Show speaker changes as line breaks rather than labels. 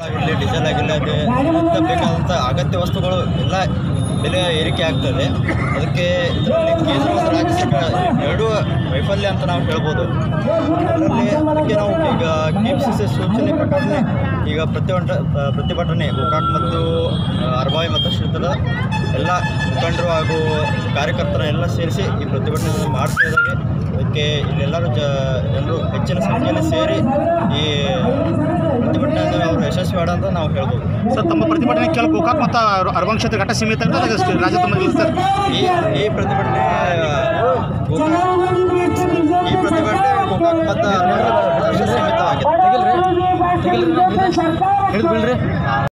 ಆಗಿರಲಿ ಡೀಸೆಲ್ ಆಗಿರಲಿ ಅದು ಎಂತ ಬೇಕಾದಂಥ ಅಗತ್ಯ ವಸ್ತುಗಳು ಎಲ್ಲ ಬೆಲೆ ಏರಿಕೆ ಆಗ್ತದೆ ಅದಕ್ಕೆ ಇದರಲ್ಲಿ ಕೇಂದ್ರ ಮತ್ತು ರಾಜ್ಯ ಸರ್ಕಾರ ಎರಡೂ ವೈಫಲ್ಯ ಅಂತ ನಾವು ಹೇಳ್ಬೋದು ಅದರಲ್ಲಿ ಅದಕ್ಕೆ ನಾವು ಈಗ ಕೆ ಪಿ ಸಿ ಸಿ ಸೂಚನೆ ಪ್ರಕಾರನೇ ಈಗ ಪ್ರತಿಭಟ ಪ್ರತಿಭಟನೆ ಗೋಕಾಕ್ ಮತ್ತು ಆ, ಅರ್ಬಾವಿ ಮತ್ತು ಕ್ಷೇತ್ರದ ಎಲ್ಲ ಮುಖಂಡರು ಹಾಗೂ ಕಾರ್ಯಕರ್ತರ ಎಲ್ಲ ಸೇರಿಸಿ ಈ ಪ್ರತಿಭಟನೆ ಮಾಡ್ತಾ ಇದ್ದಾರೆ ಅದಕ್ಕೆ ಇಲ್ಲೆಲ್ಲರೂ ಜ ಜನರು ಹೆಚ್ಚಿನ ಸಂಖ್ಯೆಯಲ್ಲಿ ಸೇರಿ ಈ ಪ್ರತಿಭಟನೆಯನ್ನು ಅವರು ಯಶಸ್ವಿ ಮಾಡ ಅಂತ ನಾವು ಹೇಳ್ಬೋದು
ಸರ್ ತಮ್ಮ ಪ್ರತಿಭಟನೆ ಕೇವಲ ಗೋಕಾಕ್ ಮತ್ತು ಅರ್ಬನ್ ಕ್ಷೇತ್ರ ಘಟ್ಟ ಸೀಮಿತ ಅಂತ ಅದಕ್ಕೆ ರಾಜ್ಯ ತುಂಬ ಸರ್
ಈ ಈ ಪ್ರತಿಭಟನೆ ಗೋಕಾಕ್ ಈ ಪ್ರತಿಭಟನೆ ಗೋಕಾಕ್ ಮತ್ತು ಅರ್ಬನ್ ಕ್ಷೇತ್ರಕ್ಕೆ ಸೀಮಿತವಾಗಿದೆ
ತೆಗಿಲ್ರಿ ತೆಗಿಲ್ರಿ ಹಿಡಿದು ಬೀಳ್ರಿ